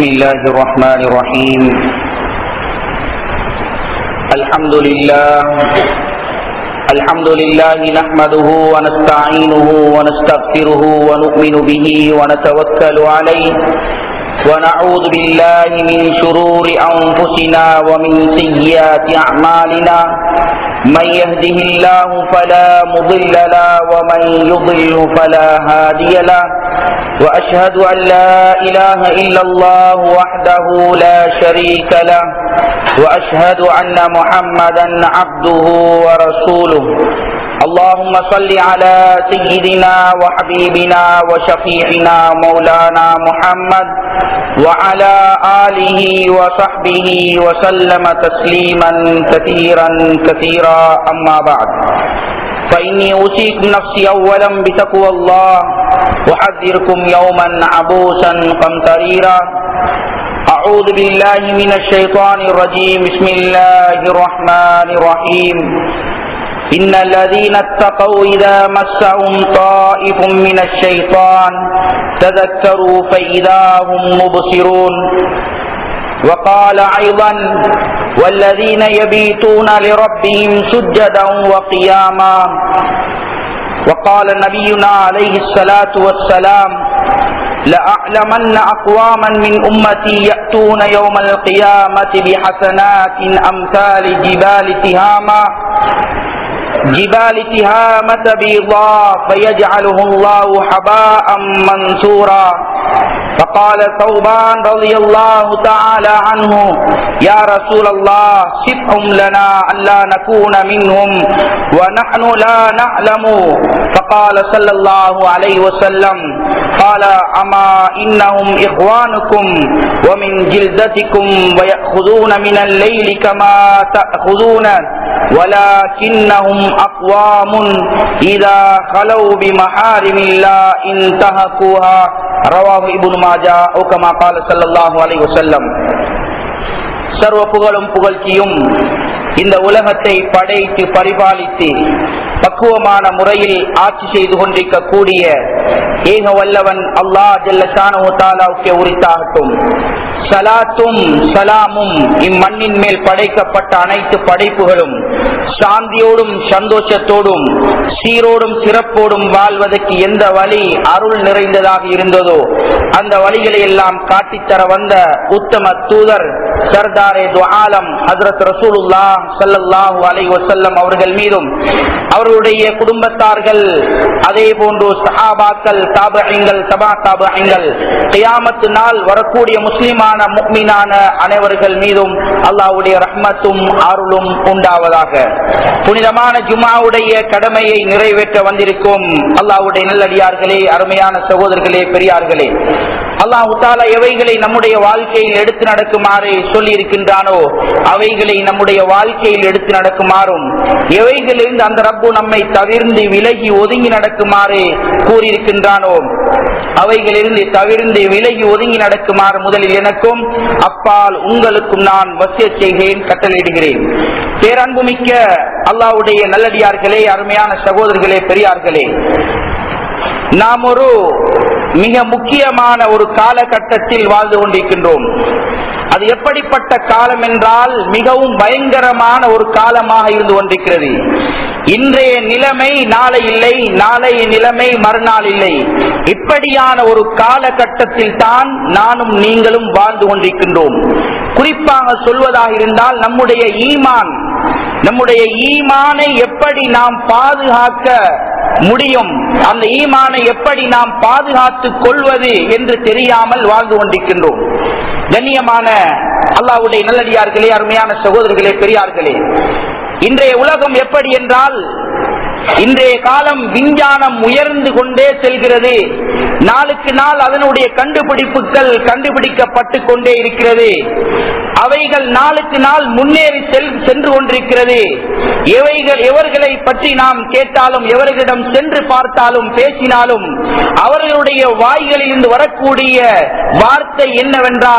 بسم الله الرحمن الرحيم الحمد لله الحمد لله نحمده ونستعينه ونستغفره ونؤمن به ونتوكل عليه ونعوذ بالله من شرور أنفسنا ومن سيئات أعمالنا من يهده الله فلا مضل له ومن يضله فلا هادي له وأشهد أن لا إله إلا الله وحده لا شريك له وأشهد أن محمدا عبده ورسوله اللهم صل على سيدنا وحبيبنا وشفيعنا مولانا محمد وعلى آله وصحبه وسلم تسليما كثيرا كثيرا أما بعد فإني أوصيكم نفسي أولا بتقوى الله أحذركم يوما عبوسا قمطريرا أعوذ بالله من الشيطان الرجيم بسم الله الرحمن الرحيم إن الذين اتقوا إذا مسهم طائف من الشيطان تذكروا فإذا هم مبصرون وقال أيضا والذين يبيتون لربهم سجدا وقياما وقال نبينا عليه الصلاة والسلام لأعلمن أقواما من أمتي يأتون يوم القيامة بحسنات أمثال جبال تهاما جبال تهامة بيضاء فيجعله الله حباء منثورا فقال ثوبان رضي الله تعالى عنه يا رسول الله صفهم لنا ألا نكون منهم ونحن لا نعلم فقال صلى الله عليه وسلم قال أما إنهم إخوانكم ومن جلدتكم ويأخذون من الليل كما تأخذون ولكنهم أقوام إذا خلوا بمحارم الله انتهكوها رواه ابن மாஜா ஓ comma கால சல்லல்லாஹு அலைஹி வஸல்லம் சர்வ புகழும் புகழ்ச்சியும் இந்த உலகத்தை படைத்து பரிபாலித்து பக்குவமான முறையில் ஆட்சி செய்து கொண்டிருக்கக்கூடிய ஏக வல்லவன் அல்லாஹ் ஜல்லஷானு தாலாவுக்கு உரித்தாகட்டும் சலாத்தும் சலாமும் இம்மண்ணின் மேல் படைக்கப்பட்ட அனைத்து படைப்புகளும் சாந்தியோடும் சந்தோஷத்தோடும் சீரோடும் சிறப்போடும் வாழ்வதற்கு எந்த வழி அருள் நிறைந்ததாக இருந்ததோ அந்த வழிகளை எல்லாம் காட்டித்தர வந்த உத்தம தூதர் சர்தாரே துஆலம் ஹசரத் ரசூலுல்லா சல்லல்லாஹு அலை வசல்லம் அவர்கள் மீதும் அவர்களுடைய குடும்பத்தார்கள் அதே போன்று சஹாபாக்கள் தாபகங்கள் சபா தாபகங்கள் கியாமத்து நாள் வரக்கூடிய முஸ்லிமான முக்மீனான அனைவர்கள் மீதும் அல்லாவுடைய ரஹ்மத்தும் அருளும் உண்டாவதாக புனிதமான ஜுமாவுடைய கடமையை நிறைவேற்ற வந்திருக்கும் அல்லாவுடைய நல்லடியார்களே அருமையான சகோதரர்களே பெரியார்களே அல்லாஹு தாலா எவைகளை நம்முடைய வாழ்க்கையில் எடுத்து நடக்குமாறு சொல்லி இருக்கின்றானோ அவைகளை நம்முடைய வாழ்க்கையில் எடுத்து நடக்குமாறும் எவைகளிலிருந்து அந்த ரப்பு நம்மை தவிர்ந்து விலகி ஒதுங்கி நடக்குமாறு கூறியிருக்கின்றானோ அவைகளிலிருந்து தவிர்ந்து விலகி ஒதுங்கி நடக்குமாறு முதலில் எனக்கும் அப்பால் உங்களுக்கும் நான் வசிய செய்கிறேன் கட்டளையிடுகிறேன் பேரன்புமிக்க அல்லாவுடைய நல்லடியார்களே அருமையான சகோதரர்களே பெரியார்களே நாம் ஒரு மிக முக்கியமான ஒரு காலகட்டத்தில் வாழ்ந்து கொண்டிருக்கின்றோம் அது எப்படிப்பட்ட காலம் என்றால் மிகவும் பயங்கரமான ஒரு காலமாக இருந்து கொண்டிருக்கிறது இன்றைய நிலைமை நாளை இல்லை நாளைய நிலைமை மறுநாள் இல்லை இப்படியான ஒரு காலகட்டத்தில் தான் நானும் நீங்களும் வாழ்ந்து கொண்டிருக்கின்றோம் குறிப்பாக சொல்வதாக இருந்தால் நம்முடைய ஈமான் நம்முடைய ஈமானை எப்படி நாம் பாதுகாக்க முடியும் அந்த ஈமானை எப்படி நாம் பாதுகாத்துக் கொள்வது என்று தெரியாமல் வாழ்ந்து கொண்டிருக்கின்றோம் கண்ணியமான அல்லாவுடைய நல்லடியார்களே அருமையான சகோதரர்களே பெரியார்களே இன்றைய உலகம் எப்படி என்றால் இன்றைய காலம் விஞ்ஞானம் உயர்ந்து கொண்டே செல்கிறது நாளுக்கு நாள் அதனுடைய கண்டுபிடிப்புகள் கண்டுபிடிக்கப்பட்டு கொண்டே இருக்கிறது அவைகள் நாளுக்கு நாள் முன்னேறி செல் சென்று கொண்டிருக்கிறது எவைகள் எவர்களை பற்றி நாம் கேட்டாலும் எவர்களிடம் சென்று பார்த்தாலும் பேசினாலும் அவர்களுடைய வாய்களில் இருந்து வரக்கூடிய வார்த்தை என்னவென்றால்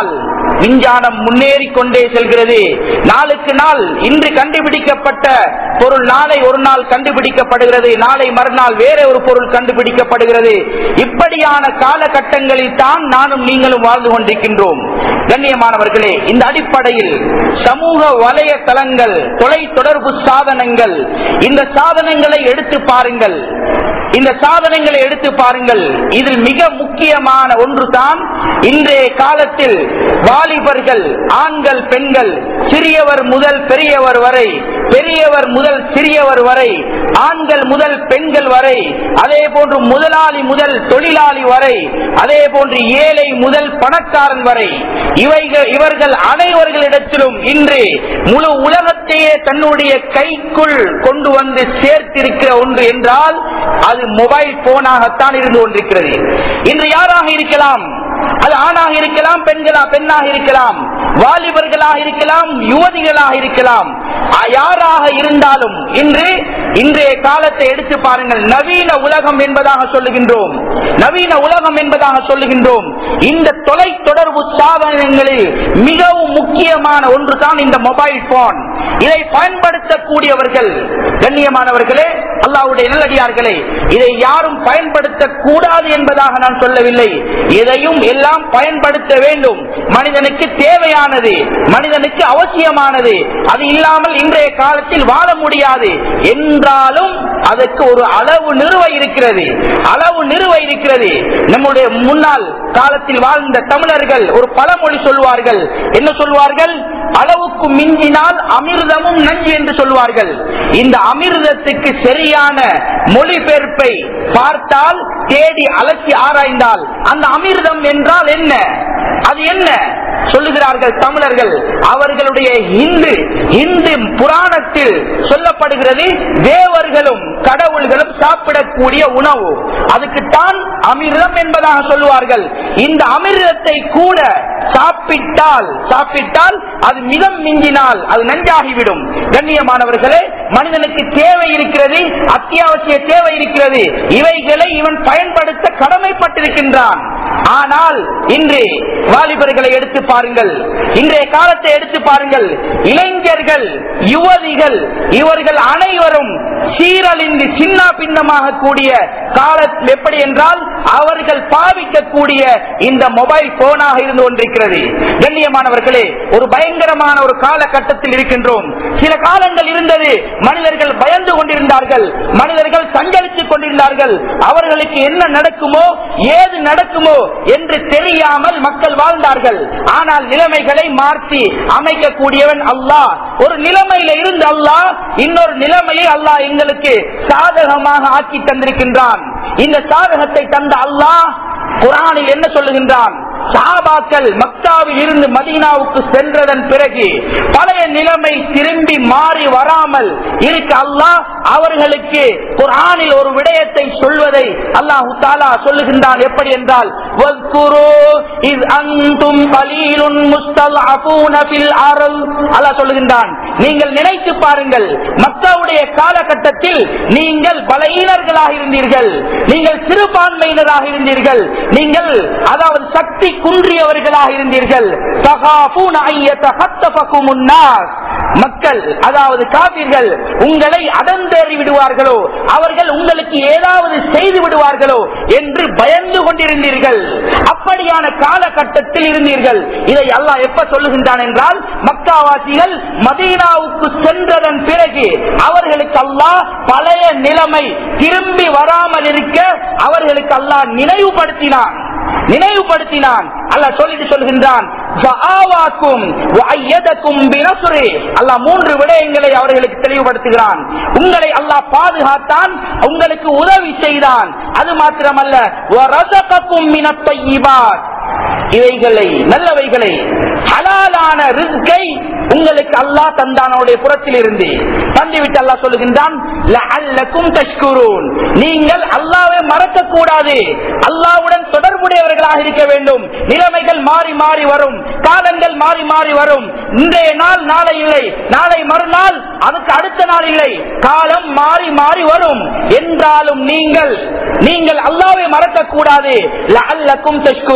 விஞ்ஞானம் முன்னேறி கொண்டே செல்கிறது நாளுக்கு நாள் இன்று கண்டுபிடிக்கப்பட்ட பொருள் நாளை ஒரு நாள் கண்டுபிடிக்கப்படுகிறது நாளை மறுநாள் வேற ஒரு பொருள் கண்டுபிடிக்கப்படுகிறது இப்படியான காலகட்டங்களில் தான் நானும் நீங்களும் வாழ்ந்து கொண்டிருக்கின்றோம் கண்ணியமானவர்களே இந்த அடிப்படையில் சமூக வலையதளங்கள் தொலை தொடர்பு சாதனங்கள் இந்த சாதனங்களை எடுத்து பாருங்கள் இந்த சாதனங்களை எடுத்து பாருங்கள் இதில் மிக முக்கியமான ஒன்று தான் இன்றைய காலத்தில் வாலிபர்கள் ஆண்கள் பெண்கள் சிறியவர் முதல் பெரியவர் வரை பெரியவர் முதல் சிறியவர் வரை ஆண்கள் முதல் பெண்கள் வரை அதே போன்று முதலாளி முதல் தொழிலாளி வரை அதே போன்று ஏழை முதல் பணக்காரன் வரை இவைகள் இவர்கள் அனைவர்களிடத்திலும் இன்று முழு உலகத்தையே தன்னுடைய கைக்குள் கொண்டு வந்து சேர்த்திருக்கிற ஒன்று என்றால் அது மொபைல் போனாகத்தான் இருந்து கொண்டிருக்கிறது இன்று யாராக இருக்கலாம் அது ஆணாக இருக்கலாம் பெண்களா பெண்ணாக இருக்கலாம் வாலிபர்களாக இருக்கலாம் யுவதிகளாக இருக்கலாம் அ- யாராக இருந்தாலும் இன்று இன்றைய காலத்தை எடுத்து பாருங்கள் நவீன உலகம் என்பதாக சொல்லுகின்றோம் நவீன உலகம் என்பதாக சொல்லுகின்றோம் இந்த தொலை தொடர்பு சாதனங்களில் மிகவும் முக்கியமான ஒன்று தான் இந்த மொபைல் போன் இதை பயன்படுத்தக்கூடியவர்கள் கண்ணியமானவர்களே அல்லாவுடைய நல்லடியார்களே இதை யாரும் பயன்படுத்த கூடாது என்பதாக நான் சொல்லவில்லை இதையும் எல்லாம் பயன்படுத்த வேண்டும் மனிதனுக்கு தேவையானது மனிதனுக்கு அவசியமானது அது இல்லாமல் இன்றைய காலத்தில் வாழ முடியாது என்றாலும் அதற்கு ஒரு அளவு நிறுவ இருக்கிறது அளவு நிறுவ இருக்கிறது நம்முடைய முன்னாள் காலத்தில் வாழ்ந்த தமிழர்கள் ஒரு பழமொழி சொல்வார்கள் என்ன சொல்வார்கள் அளவுக்கு மிஞ்சினால் அமிர்தமும் நஞ்சு என்று சொல்வார்கள் இந்த அமிர்தத்துக்கு சரியான மொழிபெயர்ப்பை பார்த்தால் தேடி அலசி ஆராய்ந்தால் அந்த அமிர்தம் என்றால் என்ன அது என்ன சொல்லுகிறார்கள் தமிழர்கள் அவர்களுடைய இந்து இந்து புராணத்தில் சொல்லப்படுகிறது தேவர்களும் கடவுள்களும் சாப்பிடக்கூடிய உணவு அதுக்குத்தான் அமிர்தம் என்பதாக சொல்லுவார்கள் இந்த அமிர்தத்தை கூட சாப்பிட்டால் சாப்பிட்டால் அது மிதம் மிஞ்சினால் அது நஞ்சாகிவிடும் கண்ணியமானவர்களே மனிதனுக்கு தேவை இருக்கிறது அத்தியாவசிய தேவை இருக்கிறது இவைகளை இவன் பயன்படுத்த கடமைப்பட்டிருக்கின்றான் ஆனால் இன்று வாலிபர்களை எடுத்து பாருங்கள் இன்றைய காலத்தை எடுத்து பாருங்கள் இளைஞர்கள் யுவதிகள் இவர்கள் அனைவரும் சீரழிந்து சின்ன பின்னமாக கூடிய காலம் எப்படி என்றால் அவர்கள் பாவிக்கக்கூடிய இந்த மொபைல் போனாக இருந்து கொண்டிருக்கிறது கண்ணியமானவர்களே ஒரு பயங்கரமான ஒரு காலகட்டத்தில் இருக்கின்றோம் சில காலங்கள் இருந்தது மனிதர்கள் பயந்து கொண்டிருந்தார்கள் மனிதர்கள் சஞ்சலித்துக் கொண்டிருந்தார்கள் அவர்களுக்கு என்ன நடக்குமோ ஏது நடக்குமோ என்று தெரியாமல் மக்கள் வாழ்ந்தார்கள் ஆனால் நிலைமைகளை மாற்றி அமைக்கக்கூடியவன் அல்லாஹ் ஒரு நிலைமையில இருந்து அல்லாஹ் இன்னொரு நிலைமையை அல்லாஹ் எங்களுக்கு சாதகமாக ஆக்கி தந்திருக்கின்றான் இந்த சாதகத்தை தந்த அல்லாஹ் குரானில் என்ன சொல்லுகின்றான் சாபாக்கள் மக்காவில் இருந்து மதீனாவுக்கு சென்றதன் பிறகு பழைய நிலைமை திரும்பி மாறி வராமல் இருக்க அல்லாஹ் அவர்களுக்கு குரானில் ஒரு விடயத்தை சொல்வதை அல்லாஹு தாலா சொல்லுகின்றான் எப்படி என்றால் "வஸ்குரூ இஸ் அன்தும் கலீலுன் முஸ்தல்அபூன ஃபில் அர்ள்." அல்லாஹ் சொல்லுகின்றான் நீங்கள் நினைத்து பாருங்கள் மக்காவுடைய காலகட்டத்தில் நீங்கள் பலகீனர்களாக இருந்தீர்கள் நீங்கள் சிறுபான்மையினராக இருந்தீர்கள் நீங்கள் அதாவது சக்தி குன்றியவர்களாக இருந்தீர்கள் தகாஃபூன அன் யதஹத்தஃபகும் الناس. மக்கள் அதாவது காப்பீர்கள் உங்களை அடந்தேறி விடுவார்களோ அவர்கள் உங்களுக்கு ஏதாவது செய்து விடுவார்களோ என்று பயந்து கொண்டிருந்தீர்கள் அப்படியான காலகட்டத்தில் இருந்தீர்கள் இதை அல்லாஹ் எப்ப சொல்லுகின்றான் என்றால் மக்காவாசிகள் மதீனாவுக்கு சென்றதன் பிறகு அவர்களுக்கு அல்லாஹ் பழைய நிலைமை திரும்பி வராமல் இருக்க அவர்களுக்கு அல்லாஹ் நினைவுபடுத்தினான் நினைவுபடுத்தினான் அல்லாஹ் சொல்லிட்டு சொல்கின்றான் "ஃபஆவாக்கும் வஅய்யதக்கும் பினஸ்ரி." அல்லாஹ் மூன்று விடயங்களை அவர்களுக்கு தெளிவுபடுத்துகிறான் உங்களை அல்லாஹ் பாதுகாத்தான் உங்களுக்கு உதவி செய்தான் அது மாத்திரமல்ல "வரஸகக்கும் மினத் தய்யிபாத்." இவைகளை நல்லவைகளை ஹலாலான ரிஸ்கை உங்களுக்கு அல்லாஹ் தந்தான் அவருடைய புறத்தில் இருந்து தந்துவிட்டு அல்லாஹ் சொல்லுகின்றான் "லஅல்லக்கும் தஷ்குரூன்." நீங்கள் அல்லாவை மறக்க கூடாது அல்லாவுடன் தொடர்புடையவர்களாக இருக்க வேண்டும் நிலைமைகள் மாறி மாறி வரும் காலங்கள் மாறி மாறி வரும் இன்றைய நாள் நாளை இல்லை நாளை மறுநாள் அதுக்கு அடுத்த நாள் இல்லை காலம் மாறி மாறி வரும் என்றாலும் நீங்கள் நீங்கள் அல்லாவை மறக்க கூடாது லஅல்லக்கும் தஷ்குரூன்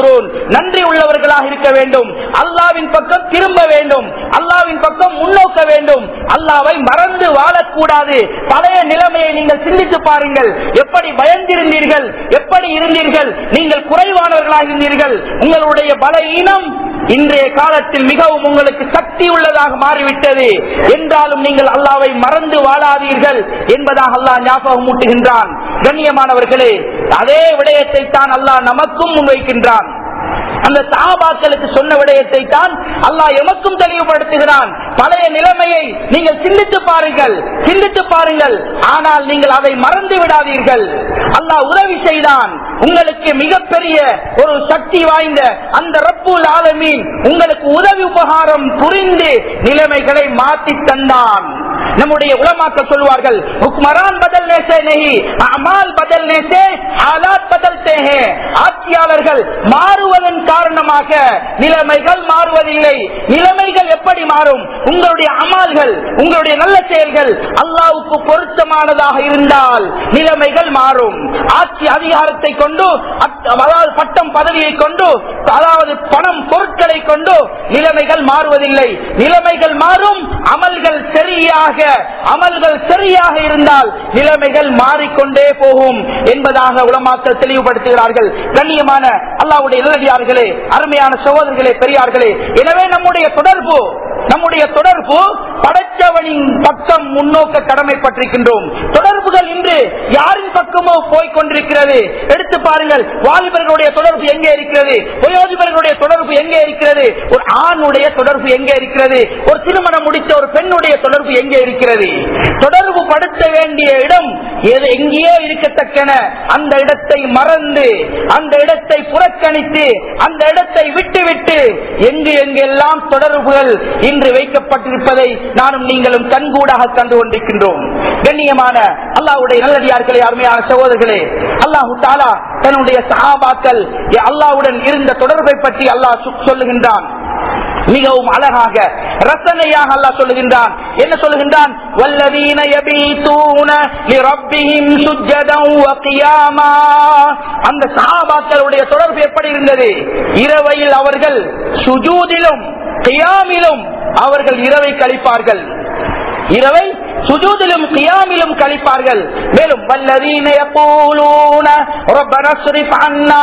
நன்றி உள்ளவர்களாக இருக்க வேண்டும் அல்லாவின் பக்கம் திரும்ப வேண்டும் அல்லாவின் பக்கம் முன்னோக்க வேண்டும் அல்லாவை மறந்து வாழக்கூடாது பழைய நிலைமையை நீங்கள் சிந்தித்து பாருங்கள் எப்படி பயந்திருந்தீர்கள் எப்படி இருந்தீர்கள் நீங்கள் குறைவானவர்களாக இருந்தீர்கள் உங்களுடைய பலவீனம் இன்றைய காலத்தில் மிகவும் உங்களுக்கு சக்தி உள்ளதாக மாறிவிட்டது என்றாலும் நீங்கள் அல்லாவை மறந்து வாழாதீர்கள் என்பதாக அல்லாஹ் ஞாபகம் ஊட்டுகின்றான் கண்ணியமானவர்களே அதே விடயத்தை தான் அல்லாஹ் நமக்கும் முன்வைக்கின்றான் அந்த சாபாக்களுக்கு சொன்ன விடயத்தை தான் அல்லாஹ் எமக்கும் தெளிவுபடுத்துகிறான் பழைய நிலைமையை நீங்கள் சிந்தித்து பாருங்கள் சிந்தித்து பாருங்கள் ஆனால் நீங்கள் அதை மறந்து விடாதீர்கள் அல்லாஹ் உதவி செய்தான் உங்களுக்கு மிகப்பெரிய ஒரு சக்தி வாய்ந்த அந்த ரப்புல் ஆலமீன் உங்களுக்கு உதவி உபகாரம் புரிந்து நிலைமைகளை மாற்றி தந்தான் நம்முடைய உலமாக்கள் சொல்வார்கள் ஹுக்மரான் பதல் நேசே நெஹி அமால் பதல் நேசே ஆலாத் பதல்தே ஹே ஆட்சியாளர்கள் மாறுவதன் காரணமாக நிலைமைகள் மாறுவதில்லை நிலைமைகள் எப்படி மாறும் உங்களுடைய அமால்கள் உங்களுடைய நல்ல செயல்கள் அல்லாவுக்கு பொருத்தமானதாக இருந்தால் நிலைமைகள் மாறும் ஆட்சி அதிகாரத்தை கொண்டு அத்- அதாவது பட்டம் பதவியை கொண்டு அதாவது பணம் பொருட்களை கொண்டு நிலைமைகள் மாறுவதில்லை நிலைமைகள் மாறும் அமல்கள் சரியாக அமல்கள் சரியாக இருந்தால் நிலைமைகள் மாறிக்கொண்டே போகும் என்பதாக உலமாக்கள் தெளிவுபடுத்துகிறார்கள் கண்ணியமான அல்லாவுடைய நிலடியார்களே அருமையான சகோதரர்களே பெரியார்களே எனவே நம்முடைய தொடர்பு நம்முடைய தொடர்பு படைச்சவனின் பக்கம் முன்னோக்க கடமைப்பட்டிருக்கின்றோம் தொடர்புகள் இன்று யாரின் பக்கமோ போய் கொண்டிருக்கிறது எடுத்து பாருங்கள் வாலிபர்களுடைய தொடர்பு எங்கே இருக்கிறது வயோதிபர்களுடைய தொடர்பு எங்கே இருக்கிறது ஒரு ஆணுடைய தொடர்பு எங்கே இருக்கிறது ஒரு திருமணம் முடித்த ஒரு பெண்ணுடைய தொடர்பு எங்கே இருக்கிறது தொடர்பு படுத்த வேண்டிய இடம் எது எங்கேயோ இருக்கத்தக்கன அந்த இடத்தை மறந்து அந்த இடத்தை புறக்கணித்து அந்த இடத்தை விட்டுவிட்டு எங்கு எங்கெல்லாம் தொடர்புகள் இன்று வைக்கப்பட்டிருப்பதை நானும் நீங்களும் கண்கூடாக கண்டு கொண்டிருக்கின்றோம் கண்ணியமான அல்லாவுடைய நல்லடியார்களே அருமையான சகோதரர்களே அல்லாஹு தாலா தன்னுடைய சஹாபாக்கள் அல்லாவுடன் இருந்த தொடர்பை பற்றி அல்லாஹ் சொ- சொல்லுகின்றான் மிகவும் அழகாக ரசனையாக அல்லாஹ் சொல்லுகின்றான் என்ன சொல்லுகின்றான் வல்லதீன யபீதூன லிரப்பிஹிம் சுஜ்ஜதன் வ கியாமா அந்த சஹாபாக்களுடைய தொடர்பு எப்படி இருந்தது இரவையில் அவர்கள் சுஜூதிலும் கியாமிலும் அவர்கள் இரவை கழிப்பார்கள் இரவை சுஜூதிலும் கியாமிலும் கழிப்பார்கள் மேலும் வல்லதீன யகூலூன ரப்பனா ஸ்ரிஃப் அன்னா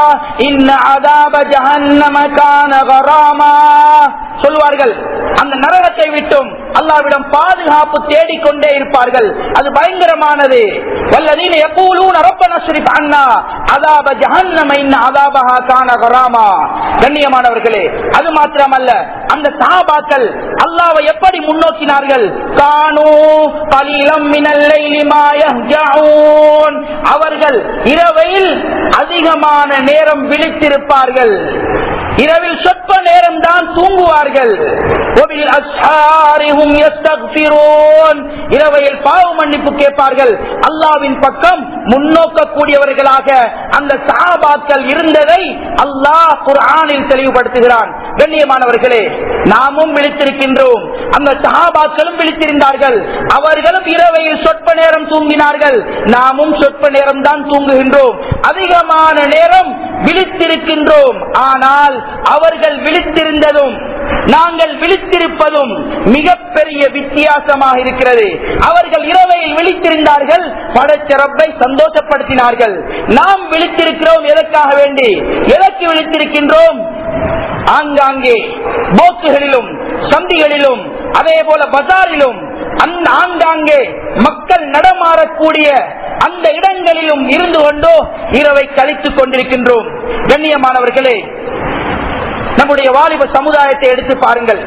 இன்ன அதாப ஜஹன்னம கான கராமா சொல்வார்கள் அந்த நரகத்தை விட்டும் அல்லாவிடம் பாதுகாப்பு தேடிக்கொண்டே இருப்பார்கள் அது பயங்கரமானது வல்லதீன யகூலூன ரப்பனா ஸ்ரிஃப் அன்னா அதாப ஜஹன்னம இன்ன அதாபஹா கான கராமா கண்ணியமானவர்களே அது மாத்திரமல்ல அந்த சஹாபாக்கள் அல்லாவை எப்படி முன்னோக்கினார்கள் கானோ கலீலம் மினல் லைலி மா யஹ்ஜஊன் அவர்கள் இரவையில் அதிகமான நேரம் விழித்திருப்பார்கள் இரவில் சொற்ப நேரம் தான் தூங்குவார்கள் ஒபில் அஸ்ஹாரிஹும் யஸ்தக்ஃபிரூன் இரவையில் பாவ மன்னிப்பு கேட்பார்கள் அல்லாவின் பக்கம் முன்னோக்கக்கூடியவர்களாக அந்த சஹாபாக்கள் இருந்ததை அல்லாஹ் குர்ஆனில் தெளிவுபடுத்துகிறான் கண்ணியமானவர்களே நாமும் விழித்திருக்கின்றோம் அந்த சஹாபாக்களும் விழித்திருந்தார்கள் அவர்களும் இரவையில் சொற்ப நேரம் தூங்கினார்கள் நாமும் சொற்ப நேரம் தான் தூங்குகின்றோம் அதிகமான நேரம் விழித்திருக்கின்றோம் ஆனால் அவர்கள் விழித்திருந்ததும் நாங்கள் விழித்திருப்பதும் மிகப்பெரிய வித்தியாசமாக இருக்கிறது அவர்கள் இரவையில் விழித்திருந்தார்கள் படச்சிறப்பை சந்தோஷப்படுத்தினார்கள் நாம் விழித்திருக்கிறோம் எதற்காக வேண்டி எதற்கு விழித்திருக்கின்றோம் ஆங்காங்கே போக்குகளிலும் சந்திகளிலும் அதே போல பஜாரிலும் அந்த ஆங்காங்கே மக்கள் நடமாறக்கூடிய அந்த இடங்களிலும் இருந்து கொண்டோ இரவை கழித்துக் கொண்டிருக்கின்றோம் கண்ணியமானவர்களே நம்முடைய வாலிப சமுதாயத்தை எடுத்து பாருங்கள்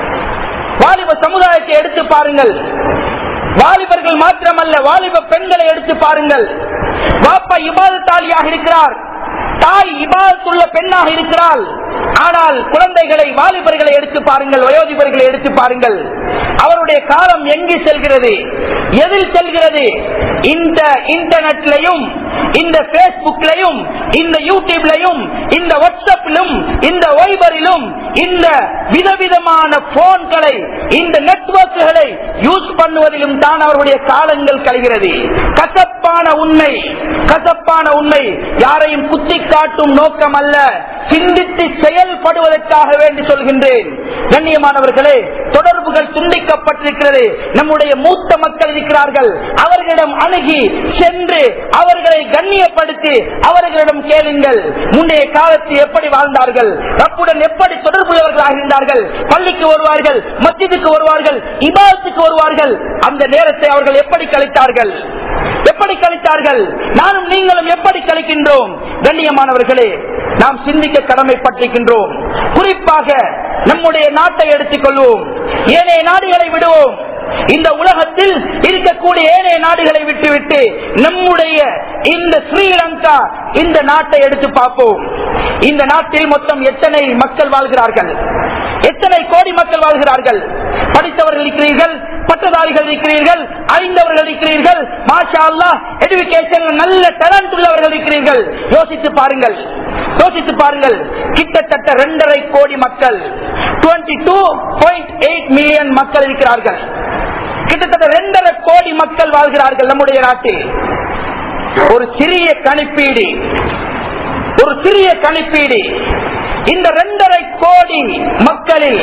வாலிப சமுதாயத்தை எடுத்து பாருங்கள் வாலிபர்கள் மாத்திரமல்ல வாலிப பெண்களை எடுத்து பாருங்கள் வாப்பா இபாதத்தாலியாக இருக்கிறார் தாய் இபாதத்துள்ள பெண்ணாக இருக்கிறாள் ஆனால் குழந்தைகளை வாலிபர்களை எடுத்து பாருங்கள் வயோதிபர்களை எடுத்து பாருங்கள் அவருடைய காலம் எங்கு செல்கிறது எதில் செல்கிறது இந்த இன்டர்நெட்லையும் இந்த பேஸ்புக்லையும் இந்த யூடியூப்லையும் இந்த வாட்ஸ்அப்பிலும் இந்த வைபரிலும் இந்த விதவிதமான போன்களை இந்த நெட்வொர்க்குகளை யூஸ் பண்ணுவதிலும் தான் அவருடைய காலங்கள் கழிகிறது கசப்பான உண்மை கசப்பான உண்மை யாரையும் குத்தி காட்டும் நோக்கம் அல்ல சிந்தித்து செயல்படுவதற்காக வேண்டி சொல்கின்றேன் கண்ணியமானவர்களே தொடர்புகள் துண்டிக்கப்பட்டிருக்கிறது நம்முடைய மூத்த மக்கள் இருக்கிறார்கள் அவர்களிடம் அணுகி சென்று அவர்களை கண்ணியப்படுத்தி அவர்களிடம் கேளுங்கள் முந்தைய காலத்தில் எப்படி வாழ்ந்தார்கள் ரப்புடன் எப்படி தொடர்புள்ளவர்களாக இருந்தார்கள் பள்ளிக்கு வருவார்கள் மத்தியதுக்கு வருவார்கள் இபாதத்துக்கு வருவார்கள் அந்த நேரத்தை அவர்கள் எப்படி கழித்தார்கள் எப்படி கழித்தார்கள் நானும் நீங்களும் எப்படி கழிக்கின்றோம் கண்ணியமானவர்களே நாம் சிந்திக்க கடமைப்பட்டிருக்கின்றோம் குறிப்பாக நம்முடைய நாட்டை எடுத்துக் கொள்வோம் ஏனைய நாடுகளை விடுவோம் இந்த உலகத்தில் இருக்கக்கூடிய ஏனைய நாடுகளை விட்டுவிட்டு நம்முடைய இந்த ஸ்ரீலங்கா இந்த நாட்டை எடுத்து பார்ப்போம் இந்த நாட்டில் மொத்தம் எத்தனை மக்கள் வாழ்கிறார்கள் எத்தனை கோடி மக்கள் வாழ்கிறார்கள் படித்தவர்கள் இருக்கிறீர்கள் பட்டதாரிகள் இருக்கிறீர்கள் அறிந்தவர்கள் இருக்கிறீர்கள் மாஷா அல்லா எடுக்கேஷன் நல்ல டேலண்ட் உள்ளவர்கள் இருக்கிறீர்கள் யோசித்து பாருங்கள் யோசித்து பாருங்கள் கிட்டத்தட்ட இரண்டரை கோடி மக்கள் twenty two point eight million மக்கள் இருக்கிறார்கள் கிட்டத்தட்ட இரண்டரை கோடி மக்கள் வாழ்கிறார்கள் நம்முடைய நாட்டில் ஒரு சிறிய கணிப்பீடு ஒரு சிறிய கணிப்பீடு இந்த இரண்டரை கோடி மக்களில்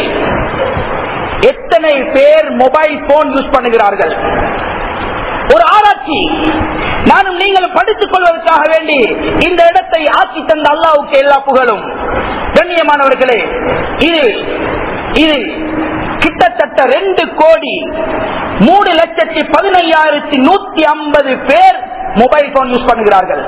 எத்தனை பேர் மொபைல் போன் யூஸ் பண்ணுகிறார்கள் ஒரு ஆராய்ச்சி நானும் நீங்களும் படித்துக் கொள்வதற்காக வேண்டி இந்த இடத்தை ஆட்சி தந்த அல்லாவுக்கு எல்லா புகழும் கண்ணியமானவர்களே இது இது கிட்டத்தட்ட ரெண்டு கோடி மூணு லட்சத்தி பதினையாயிரத்தி நூத்தி ஐம்பது பேர் மொபைல் போன் யூஸ் பண்ணுகிறார்கள்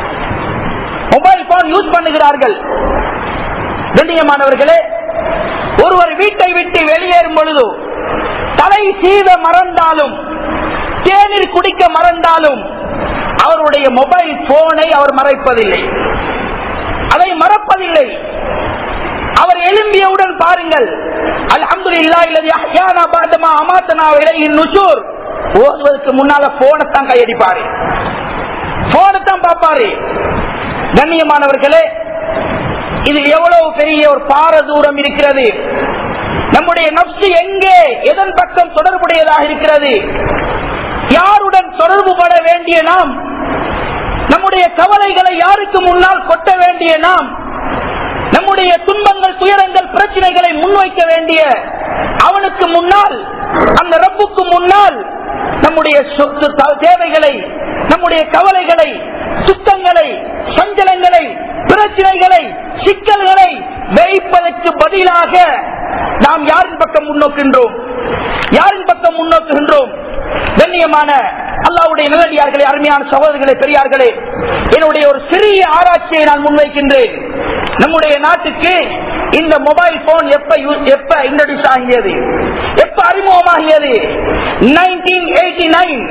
மொபைல் போன் யூஸ் பண்ணுகிறார்கள் கண்ணியமானவர்களே ஒருவர் வீட்டை விட்டு வெளியேறும் பொழுது தலை சீத மறந்தாலும் தேநீர் குடிக்க மறந்தாலும் அவருடைய மொபைல் போனை அவர் மறைப்பதில்லை அதை மறப்பதில்லை அவர் எழும்பியவுடன் பாருங்கள் அல்ஹம்துலில்லாஹ் இல்லதி அஹ்யானா பஅதமா அமாத்தனா இலைஹி நுஷூர் ஓதுவதற்கு முன்னால போனைத்தான் கையடிப்பாரு போனைத்தான் பார்ப்பாரு கண்ணியமானவர்களே இது எவ்வளவு பெரிய ஒரு பார தூரம் இருக்கிறது நம்முடைய நப்சு எங்கே எதன் பக்கம் தொடர்புடையதாக இருக்கிறது யாருடன் தொடர்பு பட வேண்டிய நாம் நம்முடைய கவலைகளை யாருக்கு முன்னால் கொட்ட வேண்டிய நாம் நம்முடைய துன்பங்கள் துயரங்கள் பிரச்சனைகளை முன்வைக்க வேண்டிய அவனுக்கு முன்னால் அந்த ரப்புக்கு முன்னால் நம்முடைய சொத்து த- தேவைகளை நம்முடைய கவலைகளை சுத்தங்களை சஞ்சலங்களை பிரச்சனைகளை சிக்கல்களை வைப்பதற்கு பதிலாக நாம் யாரின் பக்கம் முன்னோக்கின்றோம் யாரின் பக்கம் முன்னோக்குகின்றோம் கண்ணியமான அல்லாவுடைய நிலடியார்களே அருமையான சகோதரர்களே பெரியார்களே என்னுடைய ஒரு சிறிய ஆராய்ச்சியை நான் முன்வைக்கின்றேன் நம்முடைய நாட்டுக்கு இந்த மொபைல் போன் எப்ப யூ- எப்ப இன்ட்ரடியூஸ் ஆகியது எப்ப அறிமுகமாகியது நைன்டீன் எயிட்டி நைன்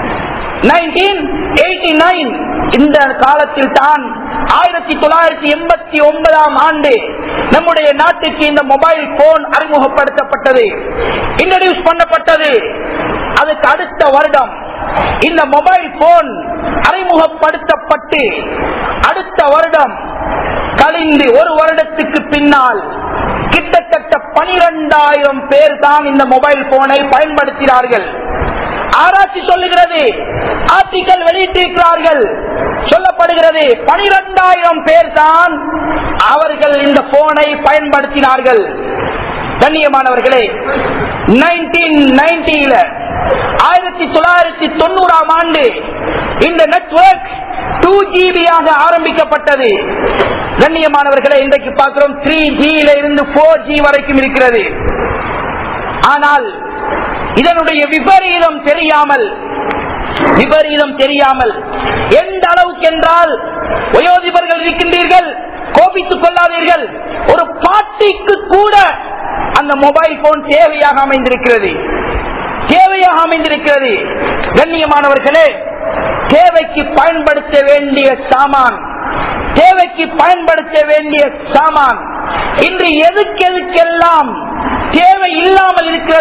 1989 இந்த காலத்தில் தான் ஆயிரத்தி தொள்ளாயிரத்தி எண்பத்தி ஒன்பதாம் ஆண்டு நம்முடைய நாட்டுக்கு இந்த மொபைல் போன் அறிமுகப்படுத்தப்பட்டது இன்ட்ரடியூஸ் பண்ணப்பட்டது அதுக்கு அடுத்த வருடம் இந்த மொபைல் போன் அறிமுகப்படுத்தப்பட்டு அடுத்த வருடம் கழிந்து ஒரு வருடத்துக்கு பின்னால் கிட்டத்தட்ட பனிரெண்டாயிரம் பேர் தான் இந்த மொபைல் போனை பயன்படுத்தினார்கள் ஆராய்ச்சி சொல்லுகிறது ஆர்டிக்கல் வெளியிட்டிருக்கிறார்கள் சொல்லப்படுகிறது பனிரெண்டாயிரம் பேர் தான் அவர்கள் இந்த போனை பயன்படுத்தினார்கள் கண்ணியமானவர்களே நைன்டீன் நைன்டில ஆயிரத்தி தொள்ளாயிரத்தி தொண்ணூறாம் ஆண்டு இந்த நெட்வொர்க் டூ ஜிபியாக ஆரம்பிக்கப்பட்டது கண்ணியமானவர்களை இன்றைக்கு பார்க்கிறோம் த்ரீ ஜியில இருந்து போர் ஜி வரைக்கும் இருக்கிறது ஆனால் இதனுடைய விபரீதம் தெரியாமல் விபரீதம் தெரியாமல் எந்த அளவுக்கு என்றால் வயோதிபர்கள் இருக்கின்றீர்கள் கோபித்துக் கொள்ளாதீர்கள் ஒரு பாட்டிக்கு கூட அந்த மொபைல் போன் தேவையாக அமைந்திருக்கிறது தேவையாக அமைந்திருக்கிறது கண்ணியமானவர்களே தேவைக்கு பயன்படுத்த வேண்டிய சாமான் தேவைக்கு பயன்படுத்த வேண்டிய சாமான் இன்று எதுக்கு எதுக்கெல்லாம் தேவை இல்லாமல் இருக்கிறதோ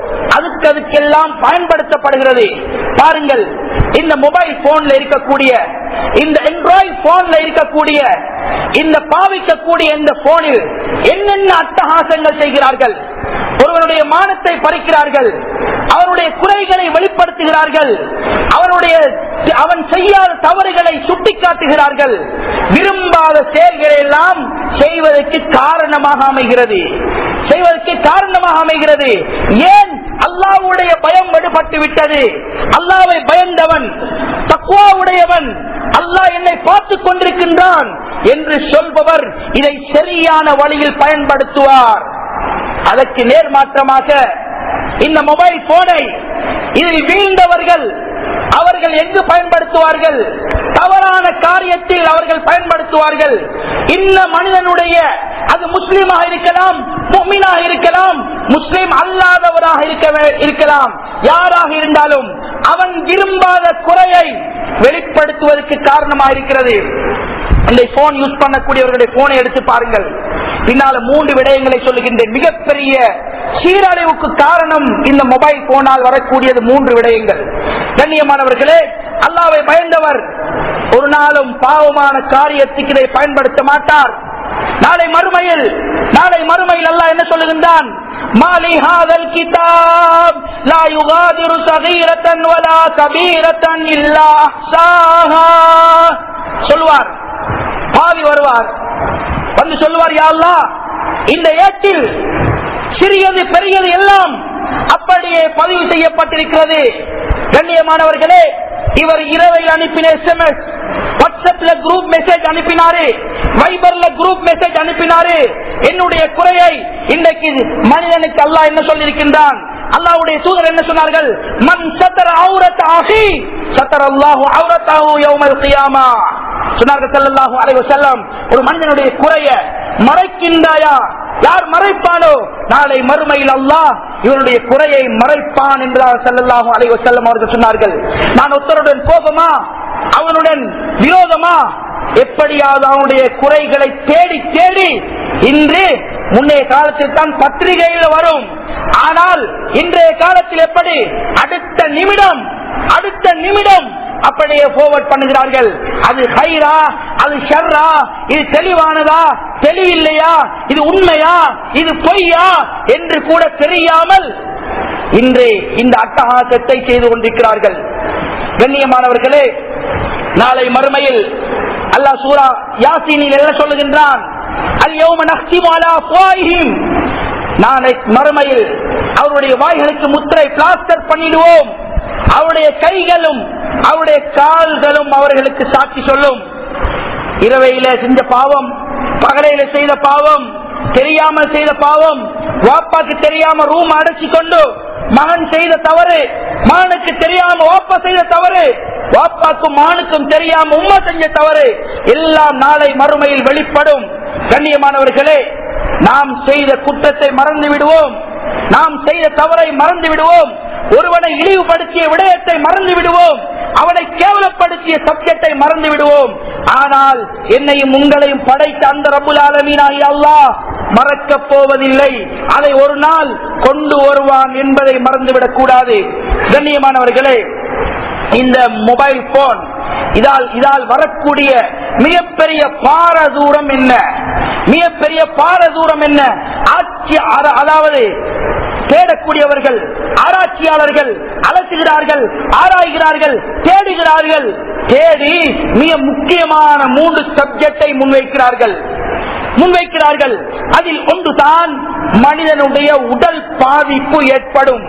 அதுக்கு அதுக்கெல்லாம் பயன்படுத்தப்படுகிறது பாருங்கள் இந்த மொபைல் போன்ல இருக்கக்கூடிய இந்த ஆண்ட்ராய்டு போன்ல இருக்கக்கூடிய இந்த பாவிக்கக்கூடிய இந்த போனில் என்னென்ன அட்டகாசங்கள் செய்கிறார்கள் ஒருவனுடைய மானத்தை பறிக்கிறார்கள் அவருடைய குறைகளை வெளிப்படுத்துகிறார்கள் அவனுடைய அவன் செய்யாத தவறுகளை சுட்டிக்காட்டுகிறார்கள் விரும்பாத செயல்களை எல்லாம் செய்வதற்கு காரணமாக அமைகிறது செய்வதற்கு காரணமாக அமைகிறது ஏன் அல்லாவுடைய பயம் விடுபட்டு விட்டது அல்லாவை பயந்தவன் தக்குவாவுடையவன் அல்லாஹ் என்னை பார்த்துக் கொண்டிருக்கின்றான் என்று சொல்பவர் இதை சரியான வழியில் பயன்படுத்துவார் அதற்கு நேர்மாற்றமாக இந்த மொபைல் போனை இதில் வீழ்ந்தவர்கள் அவர்கள் எங்கு பயன்படுத்துவார்கள் தவறான காரியத்தில் அவர்கள் பயன்படுத்துவார்கள் இந்த மனிதனுடைய அது முஸ்லீமாக இருக்கலாம் முக்மீனாக இருக்கலாம் முஸ்லீம் அல்லாதவராக இருக்க வே- இருக்கலாம் யாராக இருந்தாலும் அவன் விரும்பாத குறையை வெளிப்படுத்துவதற்கு காரணமாக இருக்கிறது இந்த போன் யூஸ் பண்ணக்கூடியவர்களுடைய போனை எடுத்து பாருங்கள் பின்னால மூன்று விடயங்களை சொல்லுகின்றேன் மிகப்பெரிய சீரழிவுக்கு காரணம் இந்த மொபைல் போனால் வரக்கூடியது மூன்று விடயங்கள் கண்ணியமானவர்களே அல்லாவை பயந்தவர் ஒரு நாளும் பாவமான காரியத்துக்கு இதை பயன்படுத்த மாட்டார் நாளை மறுமையில் நாளை மறுமையில் அல்லாஹ் என்ன சொல்லுகின்றான் மாலி ஹாதல் கிதாப் லா யுகாதிரு சகீரத்தன் வலா கபீரத்தன் இல்லா அஹ்சாஹா சொல்லுவார் பாவி வருவார் வந்து சொல்லுவார் யா அல்லாஹ் இந்த ஏட்டில் சிறியது பெரியது எல்லாம் அப்படியே பதிவு செய்யப்பட்டிருக்கிறது கண்ணியமானவர்களே இவர் இரவில் அனுப்பின எஸ்எம்எஸ் வாட்ஸ்அப்ல குரூப் மெசேஜ் அனுப்பினாரு வைபர்ல குரூப் மெசேஜ் அனுப்பினாரு என்னுடைய குறையை இன்றைக்கு மனிதனுக்கு அல்லாஹ் என்ன சொல்லியிருக்கின்றான் அல்லாஹ்வுடைய தூதர் என்ன சொன்னார்கள் மன் சத்தர அவுரத் ஆகி சத்தர அல்லாஹு அவுரத்தாஹு யௌமல் கியாமா சொன்னார்கள் ஸல்லல்லாஹு அலைஹி வஸல்லம் ஒரு மனிதனுடைய குறைய மறைக்கின்றாயா யார் மறைப்பானோ நாளை மறுமையில் அல்லாஹ் இவருடைய குறையை மறைப்பான் என்பதாக ஸல்லல்லாஹு அலைஹி வஸல்லம் அவர்கள் சொன்னார்கள் நான் ஒருத்தருடன் கோபமா அவனுடன் விரோதமா எப்படியாவது அவனுடைய குறைகளை தேடி தேடி இன்று முன்னைய காலத்தில் தான் பத்திரிகையில் வரும் ஆனால் இன்றைய காலத்தில் எப்படி அடுத்த நிமிடம் அடுத்த நிமிடம் அப்படியே போவர்ட் பண்ணுகிறார்கள் அது ஹைரா அது ஷர்ரா இது தெளிவானதா தெளிவில்லையா இது உண்மையா இது பொய்யா என்று கூட தெரியாமல் இன்று இந்த அட்டகாசத்தை செய்து கொண்டிருக்கிறார்கள் கண்ணியமானவர்களே நாளை மறுமையில் அல்லாஹ் சூரா யாசீனில் என்ன சொல்லுகின்றான் அல்யௌம நஹ்திமு அலா அஃப்வாஹிஹிம் நாளை மறுமையில் அவருடைய வாய்களுக்கு முத்திரை பிளாஸ்டர் பண்ணிடுவோம் அவருடைய கைகளும் அவருடைய கால்களும் அவர்களுக்கு சாட்சி சொல்லும் இரவையில செஞ்ச பாவம் பகலையில செய்த பாவம் தெரியாமல் செய்த பாவம் வாப்பாக்கு தெரியாம ரூம் அடைச்சு கொண்டு மகன் செய்த தவறு மகனுக்கு தெரியாம வாப்பா செய்த தவறு வாப்பாக்கும் மகனுக்கும் தெரியாம உம்மா செஞ்ச தவறு எல்லாம் நாளை மறுமையில் வெளிப்படும் கண்ணியமானவர்களே நாம் செய்த குற்றத்தை மறந்து விடுவோம் நாம் செய்த தவறை மறந்து விடுவோம் ஒருவனை இழிவுபடுத்திய விடயத்தை மறந்து விடுவோம் அவனை கேவலப்படுத்திய சப்ஜெக்டை மறந்து விடுவோம் ஆனால் என்னையும் உங்களையும் படைத்த அந்த ரபுல் ஆலமீனாகி அல்லாஹ் மறக்கப் போவதில்லை அதை ஒரு நாள் கொண்டு வருவான் என்பதை மறந்துவிடக் கூடாது கண்ணியமானவர்களே இந்த மொபைல் போன் இதால் இதால் வரக்கூடிய மிகப்பெரிய பாரதூரம் என்ன மிகப்பெரிய பாரதூரம் என்ன ஆட்சி அர- அதாவது தேடக்கூடியவர்கள் ஆராய்ச்சியாளர்கள் அலசுகிறார்கள் ஆராய்கிறார்கள் தேடுகிறார்கள் தேடி மிக முக்கியமான மூன்று சப்ஜெக்டை முன்வைக்கிறார்கள் முன்வைக்கிறார்கள் அதில் ஒன்றுதான் மனிதனுடைய உடல் பாதிப்பு ஏற்படும்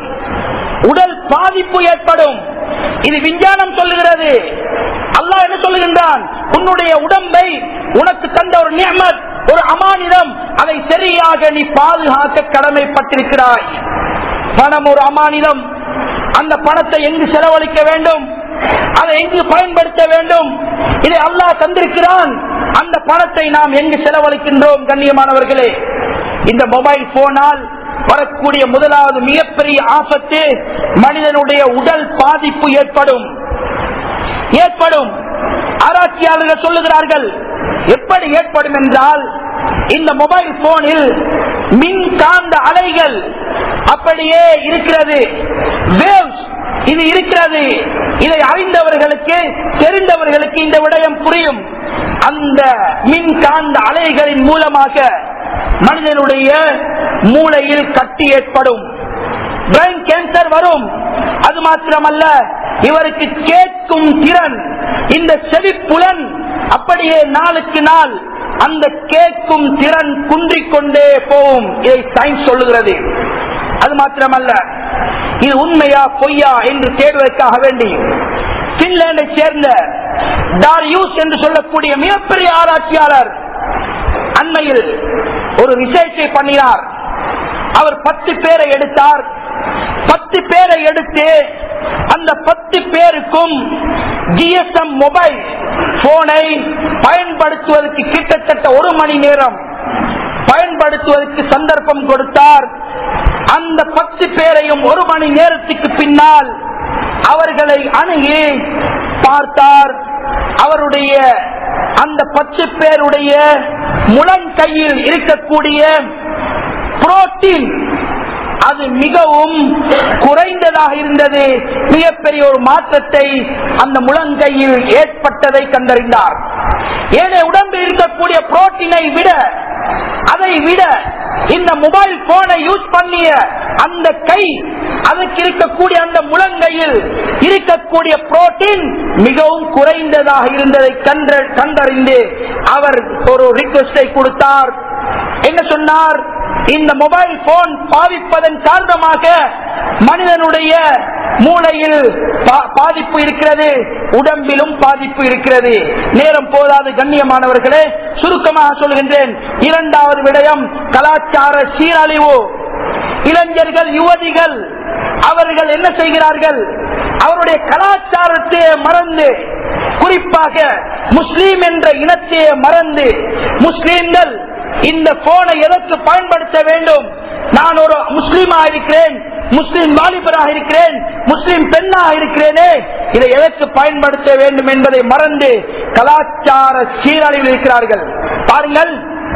உடல் பாதிப்பு ஏற்படும் இது விஞ்ஞானம் சொல்லுகிறது அல்லாஹ் என்ன சொல்லுகின்றான் உன்னுடைய உடம்பை உனக்கு தந்த ஒரு நியமத் ஒரு அமானிதம் அதை சரியாக நீ பாதுகாக்க கடமைப்பட்டிருக்கிறாய் பணம் ஒரு அமானிதம் அந்த பணத்தை எங்கு செலவழிக்க வேண்டும் அதை எங்கு பயன்படுத்த வேண்டும் இதை அல்லாஹ் தந்திருக்கிறான் அந்த பணத்தை நாம் எங்கு செலவழிக்கின்றோம் கண்ணியமானவர்களே இந்த மொபைல் போனால் வரக்கூடிய முதலாவது மிகப்பெரிய ஆபத்து மனிதனுடைய உடல் பாதிப்பு ஏற்படும் ஏற்படும் ஆராய்ச்சியாளர்கள் சொல்லுகிறார்கள் எப்படி ஏற்படும் என்றால் இந்த மொபைல் போனில் மின்காந்த அலைகள் அப்படியே இருக்கிறது waves இது இருக்கிறது இதை அறிந்தவர்களுக்கு தெரிந்தவர்களுக்கு இந்த விடயம் புரியும் அந்த மின்காந்த அலைகளின் மூலமாக மனிதனுடைய மூளையில் கட்டி ஏற்படும் பிரெயின் கேன்சர் வரும் அது மாத்திரமல்ல இவருக்கு கேட்கும் திறன் இந்த செவிப்புலன் அப்படியே நாளுக்கு நாள் அந்த கேட்கும் திறன் குன்றிக் கொண்டே போகும் இதை சயின்ஸ் சொல்லுகிறது அது மாத்திரமல்ல இது உண்மையா பொய்யா என்று தேடுவதற்காக வேண்டி பின்லாண்டை சேர்ந்த டாரியூஸ் என்று சொல்லக்கூடிய மிகப்பெரிய ஆராய்ச்சியாளர் அண்மையில் ஒரு ரிசர்ச்சை பண்ணினார் அவர் பத்து பேரை எடுத்தார் பத்து பேரை எடுத்து அந்த பத்து பேருக்கும் ஜிஎஸ்எம் மொபைல் போனை பயன்படுத்துவதற்கு கிட்டத்தட்ட ஒரு மணி நேரம் பயன்படுத்துவதற்கு சந்தர்ப்பம் கொடுத்தார் அந்த பத்து பேரையும் ஒரு மணி நேரத்துக்கு பின்னால் அவர்களை அணுகி பார்த்தார் அவருடைய அந்த பத்து பேருடைய முழங்கையில் இருக்கக்கூடிய புரோட்டீன் அது மிகவும் குறைந்ததாக இருந்தது மிகப்பெரிய ஒரு மாற்றத்தை அந்த முழங்கையில் ஏற்பட்டதை கண்டறிந்தார் ஏழை உடம்பில் இருக்கக்கூடிய புரோட்டீனை விட அதை விட இந்த மொபைல் போனை யூஸ் பண்ணிய அந்த கை அதற்கு இருக்கக்கூடிய அந்த முழங்கையில் இருக்கக்கூடிய புரோட்டீன் மிகவும் குறைந்ததாக இருந்ததை கண்ட கண்டறிந்து அவர் ஒரு ரிக்வெஸ்டை கொடுத்தார் என்ன சொன்னார் இந்த மொபைல் போன் பாதிப்பதன் காரணமாக மனிதனுடைய மூளையில் பா- பாதிப்பு இருக்கிறது உடம்பிலும் பாதிப்பு இருக்கிறது நேரம் போதாது கண்ணியமானவர்களே சுருக்கமாக சொல்கின்றேன் இரண்டாவது விடயம் கலாச்சார சீரழிவு இளைஞர்கள் யுவதிகள் அவர்கள் என்ன செய்கிறார்கள் அவருடைய கலாச்சாரத்தையே மறந்து குறிப்பாக முஸ்லீம் என்ற இனத்தையே மறந்து முஸ்லீம்கள் இந்த போனை எதற்கு பயன்படுத்த வேண்டும் நான் ஒரு முஸ்லீமா இருக்கிறேன் முஸ்லீம் வாலிபராக இருக்கிறேன் முஸ்லீம் பெண்ணாக இருக்கிறேனே இதை எதற்கு பயன்படுத்த வேண்டும் என்பதை மறந்து கலாச்சார சீரழிவில் இருக்கிறார்கள் பாருங்கள்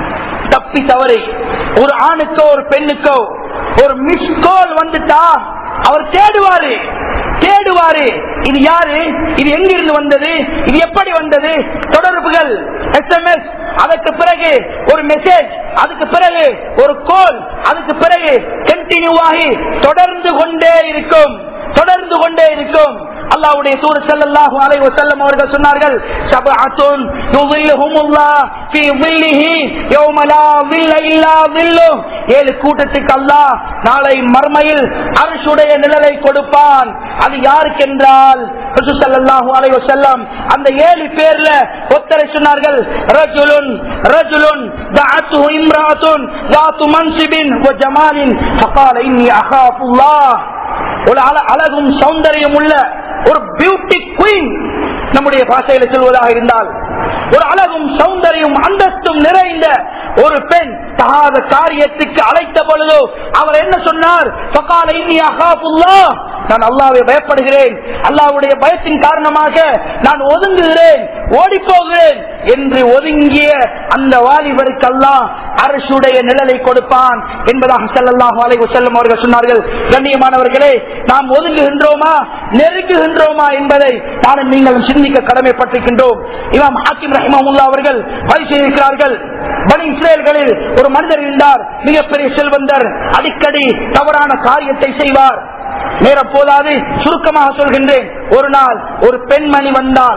தப்பி தவறி ஒரு ஆணுக்கோ ஒரு பெண்ணுக்கோ ஒரு மிஸ் கால் வந்துட்டா அவர் தேடுவாரு தேடுவாரு இது யாரு இது எங்கிருந்து வந்தது இது எப்படி வந்தது தொடர்புகள் எஸ்எம்எஸ் அதற்கு பிறகு ஒரு மெசேஜ் அதுக்கு பிறகு ஒரு கோல் அதுக்கு பிறகு கண்டினியூ ஆகி தொடர்ந்து கொண்டே இருக்கும் தொடர்ந்து கொண்டே இருக்கும் அல்லாஹ்வுடைய தூர் ஸல்லல்லாஹு அலைஹி வஸல்லம் அவர்கள் சொன்னார்கள் சபஅத்துன் யுظில்லுஹுமுல்லாஹ் ஃபீ ظில்லிஹி யௌம லா ظில்ல இல்லா ظில்லுஹ் ஏழு கூட்டத்துக்கு அல்லாஹ் நாளை மர்மையில் அர்ஷுடைய நிழலை கொடுப்பான் அது யாருக்கென்றால் ரசூல் ஸல்லல்லாஹு அலைஹி வஸல்லம் அந்த ஏழு பேர்ல ஒத்தரை சொன்னார்கள் ரஜுலுன் ரஜுலுன் دعته امرأة ذات منصب وجمال فقال إني أخاف الله ஒரு அழ- அழகும் சௌந்தரியம் உள்ள ஒரு பியூட்டி குயின் நம்முடைய பாஷையில சொல்வதாக இருந்தால் ஒரு அழகும் சௌந்தரியம் அந்தஸ்தும் நிறைந்த ஒரு பெண் தகாத காரியத்துக்கு அழைத்த பொழுதோ அவர் என்ன சொன்னார் "ஃபகால இன்னி அகாஃபுல்லாஹ்." நான் அல்லாவை பயப்படுகிறேன் அல்லாவுடைய பயத்தின் காரணமாக நான் ஒதுங்குகிறேன் ஓடி போகிறேன் என்று ஒதுங்கிய அந்த வாலிபருக்கு அல்லாஹ் அரசுடைய நிழலை கொடுப்பான் என்பதாக ஸல்லல்லாஹு அலைஹி வஸல்லம் அவர்கள் சொன்னார்கள் கண்ணியமானவர்களே நாம் ஒதுங்குகின்றோமா நெருங்குகின்றோமா என்பதை நானும் நீங்களும் சிந்திக்க கடமைப்பட்டிருக்கின்றோம் இமாம் ஹாக்கிம் ரஹிமமுல்லா அவர்கள் பரிசீலிக்கிறார்கள் பனி இஸ்ரேல்களில் ஒரு மனிதர் இருந்தார் மிகப்பெரிய செல்வந்தர் அடிக்கடி தவறான காரியத்தை செய்வார் நேரம் போதாது சுருக்கமாக சொல்கின்றேன் ஒரு நாள் ஒரு பெண்மணி வந்தால்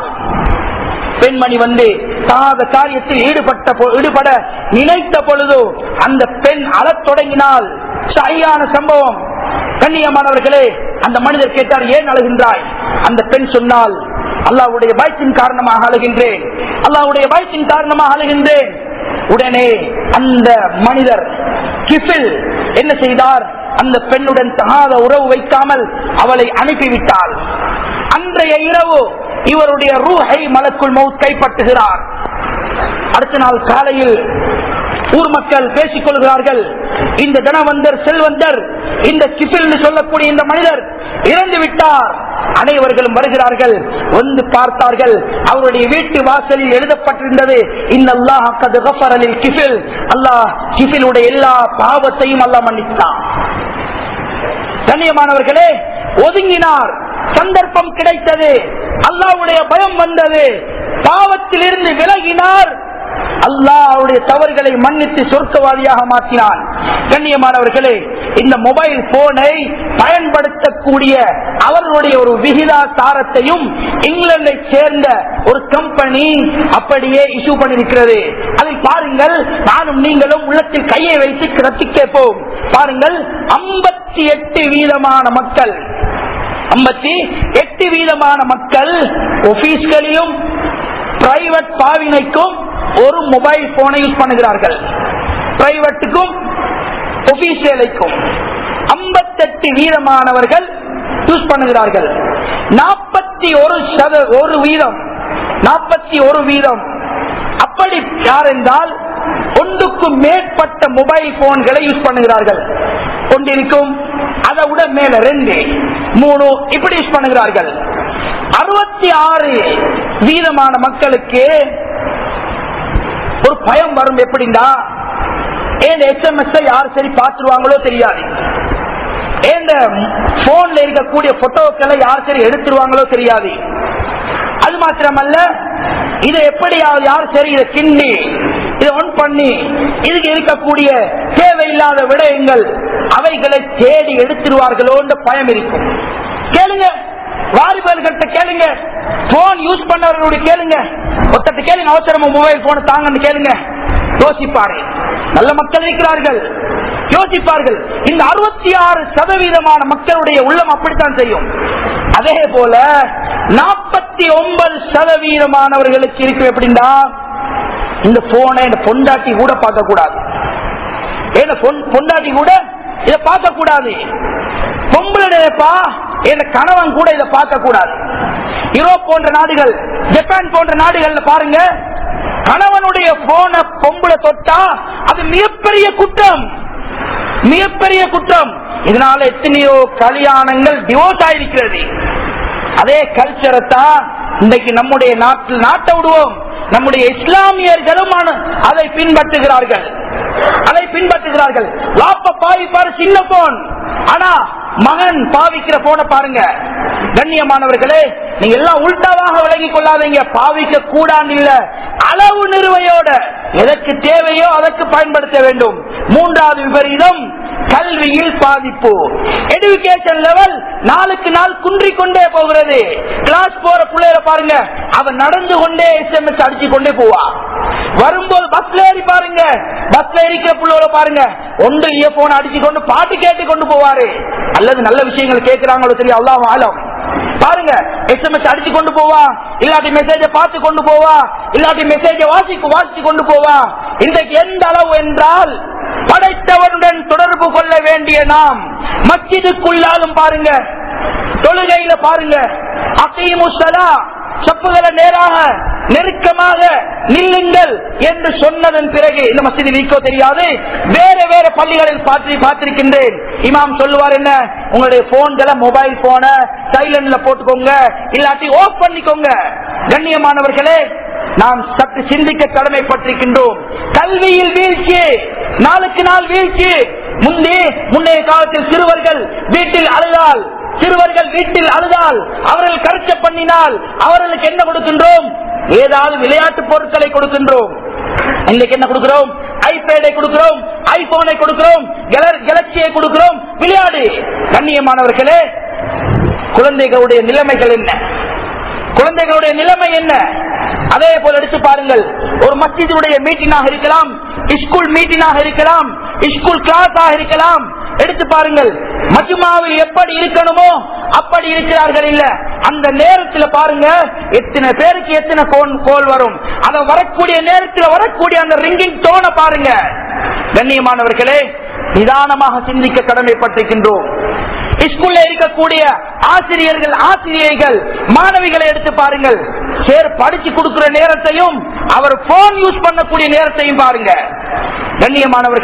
பெண்மணி வந்து தாத காரியத்தில் ஈடுபட்ட பொ- ஈடுபட நினைத்த பொழுது அந்த பெண் அழத் தொடங்கினால் சரியான சம்பவம் கண்ணியமானவர்களே அந்த மனிதர் கேட்டார் ஏன் அழுகின்றாய் அந்த பெண் சொன்னால் அல்லாவுடைய பயத்தின் காரணமாக அழுகின்றேன் அல்லாவுடைய பயத்தின் காரணமாக அழுகின்றேன் உடனே அந்த மனிதர் கிஃபில் என்ன செய்தார் அந்த பெண்ணுடன் தகாத உறவு வைக்காமல் அவளை அனுப்பிவிட்டாள் அன்றைய இரவு இவருடைய ரூஹை மலக்குள் மவுத் கைப்பற்றுகிறார் அடுத்த நாள் காலையில் ஊர் மக்கள் பேசிக் கொள்கிறார்கள் இந்த தனவந்தர் செல்வந்தர் இந்த கிபில் சொல்லக்கூடிய இந்த மனிதர் இறந்து விட்டார் அனைவர்களும் வருகிறார்கள் வந்து பார்த்தார்கள் அவருடைய வீட்டு வாசலில் எழுதப்பட்டிருந்தது இந்த அல்லாஹ் கது கஃபரலில் கிஃபில் அல்லாஹ் கிஃபிலுடைய எல்லா பாவத்தையும் அல்லாஹ் மன்னித்தான் கண்ணியமானவர்களே ஒதுங்கினார் சந்தர்ப்பம் கிடைத்தது அல்லாவுடைய பயம் வந்தது பாவத்திலிருந்து விலகினார் அல்லாஹ் அவருடைய தவறுகளை மன்னித்து சொர்க்கவாதியாக மாற்றினான் கண்ணியமானவர்களே இந்த மொபைல் போனை பயன்படுத்தக்கூடிய அவர்களுடைய ஒரு விகிதாசாரத்தையும் இங்கிலாந்தை சேர்ந்த ஒரு கம்பெனி அப்படியே இஷ்யூ பண்ணிருக்கிறது அதை பாருங்கள் நானும் நீங்களும் உள்ளத்தில் கையை வைத்து கிடத்தி கேட்போம் பாருங்கள் ஐம்பத்தி எட்டு வீதமான மக்கள் ஐம்பத்தி எட்டு வீதமான மக்கள் ஆபீஸ்களிலும் பிரைவேட் பாவினைக்கும் ஒரு மொபைல் போனை யூஸ் பண்ணுகிறார்கள் பிரைவேட்டுக்கும் ஒபிஷியலுக்கும் ஐம்பத்தெட்டு வீதமானவர்கள் யூஸ் பண்ணுகிறார்கள் நாற்பத்தி ஒரு சத ஒரு வீதம் நாற்பத்தி ஒரு வீதம் அப்படி யார் என்றால் ஒன்றுக்கும் மேற்பட்ட மொபைல் போன்களை யூஸ் பண்ணுகிறார்கள் கொண்டிருக்கும் அதை விட மேல ரெண்டு மூணு இப்படி யூஸ் பண்ணுகிறார்கள் அறுபத்தி ஆறு வீதமான மக்களுக்கு ஒரு பயம் வரும் எப்படின்னா ஏன் எஸ்எம்எஸ் யார் சரி பார்த்துருவாங்களோ தெரியாது ஏன் போன்ல இருக்கக்கூடிய போட்டோக்களை யார் சரி எடுத்துருவாங்களோ தெரியாது அது மாத்திரமல்ல இதை எப்படி யார் சரி இதை கிண்டி இதை ஒன் பண்ணி இதுக்கு இருக்கக்கூடிய தேவையில்லாத விடயங்கள் அவைகளை தேடி எடுத்துருவார்களோ பயம் இருக்கும் கேளுங்க வாலிபர்கள்ட்ட கேளுங்க போன் யூஸ் பண்ணவர்களுடைய கேளுங்க ஒருத்தட்ட கேளுங்க அவசரமா மொபைல் போன தாங்கன்னு கேளுங்க யோசிப்பாரு நல்ல மக்கள் இருக்கிறார்கள் யோசிப்பார்கள் இந்த அறுபத்தி ஆறு சதவீதமான மக்களுடைய உள்ளம் அப்படித்தான் செய்யும் அதே போல நாற்பத்தி ஒன்பது சதவீதமானவர்களுக்கு இருக்கு எப்படின்னா இந்த போனை இந்த பொண்டாட்டி கூட பார்க்க கூடாது ஏன்னா பொண்டாட்டி கூட இதை பார்க்க கூடாது பொம்பளை நினைப்பா என் கணவன் கூட இதை பார்க்க கூடாது யூரோப் போன்ற நாடுகள் ஜப்பான் போன்ற நாடுகள்ல பாருங்க கணவனுடைய போன பொம்பளை தொட்டா அது மிகப்பெரிய குற்றம் மிகப்பெரிய குற்றம் இதனால எத்தனையோ கல்யாணங்கள் டிவோர்ஸ் ஆயிருக்கிறது அதே கல்ச்சரை தான் இன்றைக்கு நம்முடைய நாட்டில் நாட்டை விடுவோம் நம்முடைய இஸ்லாமியர்களும் அதை பின்பற்றுகிறார்கள் அதை பின்பற்றுகிறார்கள் வாப்ப பாவிப்பாரு சின்ன போன் ஆனா மகன் பாவிக்கிற போன பாருங்க கண்ணியமானவர்களே நீங்க எல்லாம் உள்டாவாக விலகிக் கொள்ளாதீங்க பாவிக்க கூடாது இல்ல அளவு நிறுவையோட எதற்கு தேவையோ அதற்கு பயன்படுத்த வேண்டும் மூன்றாவது விபரீதம் கல்வியில் பாதிப்பு எடுக்கேஷன் லெவல் நாளுக்கு நாள் குன்றிக் கொண்டே போகிறது கிளாஸ் போற பிள்ளைய பாருங்க அவன் நடந்து கொண்டே எஸ்எம்எஸ் அடிச்சு கொண்டே போவா வரும்போது பஸ்ல ஏறி பாருங்க பஸ்ல இருக்கிற பிள்ளைகளை பாருங்க ஒன்று இயர்போன் அடிச்சு கொண்டு பாட்டு கேட்டு கொண்டு போவாரு அல்லது நல்ல விஷயங்கள் கேட்கிறாங்களோ தெரியும் அல்லாஹ் ஆலம் பாருங்க எஸ்எம்எஸ் அடிச்சு கொண்டு போவா இல்லாட்டி மெசேஜ பார்த்து கொண்டு போவா இல்லாட்டி மெசேஜ வாசிக்கு வாசிச்சு கொண்டு போவா இன்றைக்கு எந்த அளவு என்றால் படைத்தவனுடன் தொடர்பு கொள்ள வேண்டிய நாம் மஸ்ஜிதுக்குள்ளாலும் பாருங்க தொழுகையில பாருங்க அசீமுசலா சப்புகளை நேராக நெருக்கமாக நில்லுங்கள் என்று சொன்னதன் பிறகு இந்த மசிதி நீக்கோ தெரியாது வேற வேற பள்ளிகளில் பார்த்து பார்த்திருக்கின்றேன் இமாம் சொல்லுவார் என்ன உங்களுடைய போன்களை மொபைல் போன சைலண்ட்ல போட்டுக்கோங்க இல்லாட்டி ஆஃப் பண்ணிக்கோங்க கண்ணியமானவர்களே நாம் சற்று சிந்திக்க கடமைப்பட்டிருக்கின்றோம் கல்வியில் வீழ்ச்சி நாளுக்கு நாள் வீழ்ச்சி முன்னே முன்னைய காலத்தில் சிறுவர்கள் வீட்டில் அழுதால் சிறுவர்கள் வீட்டில் அழுதால் அவர்கள் கருச்ச பண்ணினால் அவர்களுக்கு என்ன கொடுக்கின்றோம் ஏதாவது விளையாட்டு பொருட்களை கொடுக்கின்றோம் இன்னைக்கு என்ன கொடுக்கிறோம் ஐபேடை கொடுக்கிறோம் ஐபோனை கொடுக்கிறோம் கேலக்சியை கொடுக்கிறோம் விளையாடு கண்ணியமானவர்களே குழந்தைகளுடைய நிலைமைகள் என்ன குழந்தைகளுடைய நிலைமை என்ன அதே போல எடுத்து பாருங்கள் ஒரு மஸ்ஜிதுடைய மீட்டிங்காக இருக்கலாம் ஸ்கூல் மீட்டிங்காக இருக்கலாம் ஸ்கூல் கிளாஸாக இருக்கலாம் எடுத்து பாருங்கள் மஜ்மாவில் எப்படி இருக்கணுமோ அப்படி இருக்கிறார்கள் இல்ல அந்த நேரத்தில் பாருங்க எத்தனை பேருக்கு எத்தனை போன் கோல் வரும் அத வரக்கூடிய நேரத்தில் வரக்கூடிய அந்த ரிங்கிங் டோனை பாருங்க கண்ணியமானவர்களே நிதானமாக சிந்திக்க கடமைப்பட்டிருக்கின்றோம் ஸ்கூல்ல இருக்கக்கூடிய ஆசிரியர்கள் ஆசிரியர்கள் மாணவிகளை எடுத்து பாருங்கள் சேர் படிச்சு கொடுக்கிற நேரத்தையும் அவர் போன் யூஸ் பண்ணக்கூடிய நேரத்தையும் பாருங்க கண்ணியமானவர்களே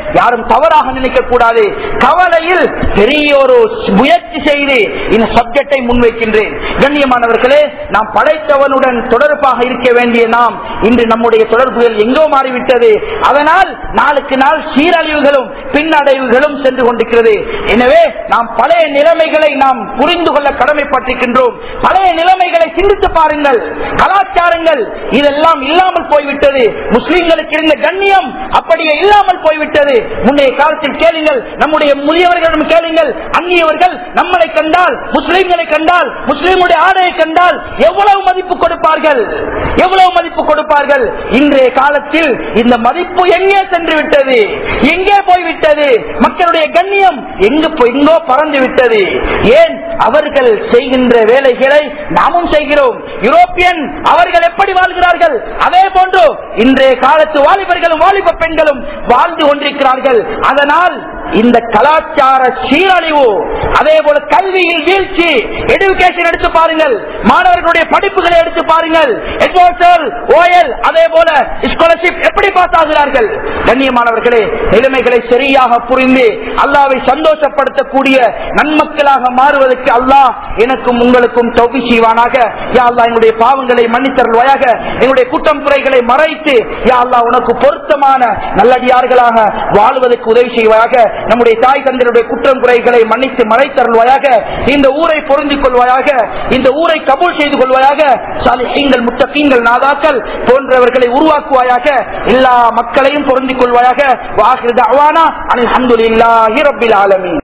யாரும் தவறாக நினைக்க கூடாது கவலையில் பெரிய ஒரு முயற்சி செய்து இந்த சப்ஜெக்டை முன்வைக்கின்றேன் கண்ணியமானவர்களே நாம் படைத்தவனுடன் தொடர்பாக இருக்க வேண்டிய நாம் இன்று நம்முடைய தொடர்புகள் எங்கோ மாறிவிட்டது அதனால் நாளுக்கு நாள் சீரழிவுகளும் பின்னடைவுகளும் சென்று கொண்டிருக்கிறது எனவே நாம் பழைய நிலைமைகளை நாம் புரிந்து கொள்ள கடமைப்பட்டிருக்கின்றோம் பழைய நிலைமைகளை சிந்தித்து பாருங்கள் கலாச்சாரங்கள் இதெல்லாம் இல்லாமல் போய்விட்டது முஸ்லிம்களுக்கு இருந்த கண்ணியம் அப்படியே இல்லாமல் போய்விட்டது முன்னைய காலத்தில் கேளுங்கள் நம்முடைய முதியவர்களிடம் கேளுங்கள் அந்நியவர்கள் நம்மளை கண்டால் முஸ்லிம்களை கண்டால் முஸ்லிமுடைய ஆடையை கண்டால் எவ்வளவு மதிப்பு கொடுப்பார்கள் எவ்வளவு மதிப்பு கொடுப்பார்கள் இன்றைய காலத்தில் இந்த மதிப்பு எங்கே சென்று விட்டது எங்கே போய்விட்டது மக்களுடைய கண்ணியம் எங்கு போய் எங்கோ பறந்து விட்டது ஏன் அவர்கள் செய்கின்ற வேலைகளை நாமும் செய்கிறோம் யூரோப்பியன் அவர்கள் எப்படி வாழ்கிறார்கள் அதே போன்று இன்றைய காலத்து வாலிபர்களும் வாலிப பெண்களும் வாழ்ந்து கொண்டிருக்கிறார்கள் அதனால் இந்த கலாச்சார சீரழிவு அதே போல கல்வியில் வீழ்ச்சி எடுக்கேஷன் எடுத்து பாருங்கள் மாணவர்களுடைய படிப்புகளை எடுத்து பாருங்கள் ஓஎல் அதே போல ஸ்காலர்ஷிப் எப்படி பாஸ் ஆகிறார்கள் கண்ணியமானவர்களே நிலைமைகளை சரியாக புரிந்து அல்லாவை சந்தோஷப்படுத்தக்கூடிய நன்மக்களாக மாறுவதற்கு அல்லாஹ் எனக்கும் உங்களுக்கும் தொகை செய்வானாக யா அல்லாஹ் என்னுடைய பாவங்களை மன்னித்தருள்வாயாக என்னுடைய குற்றம் குறைகளை மறைத்து யா அல்லாஹ் உனக்கு பொருத்தமான நல்லடியார்களாக வாழ்வதற்கு உதவி செய்வாயாக நம்முடைய தாய் தந்தருடைய குற்றம் குறைகளை மன்னித்து மறைத்தருள்வாயாக இந்த ஊரை பொருந்திக் கொள்வாயாக இந்த ஊரை கபூல் செய்து கொள்வாயாக சாலிஹீங்கள் முத்தகீங்கள் நாதாக்கள் போன்றவர்களை உருவாக்குவாயாக எல்லா மக்களையும் பொருந்திக் கொள்வாயாக வாஹிர் தஅவானா அனில் ஹம்துலில்லாஹி ரப்பில் ஆலமீன்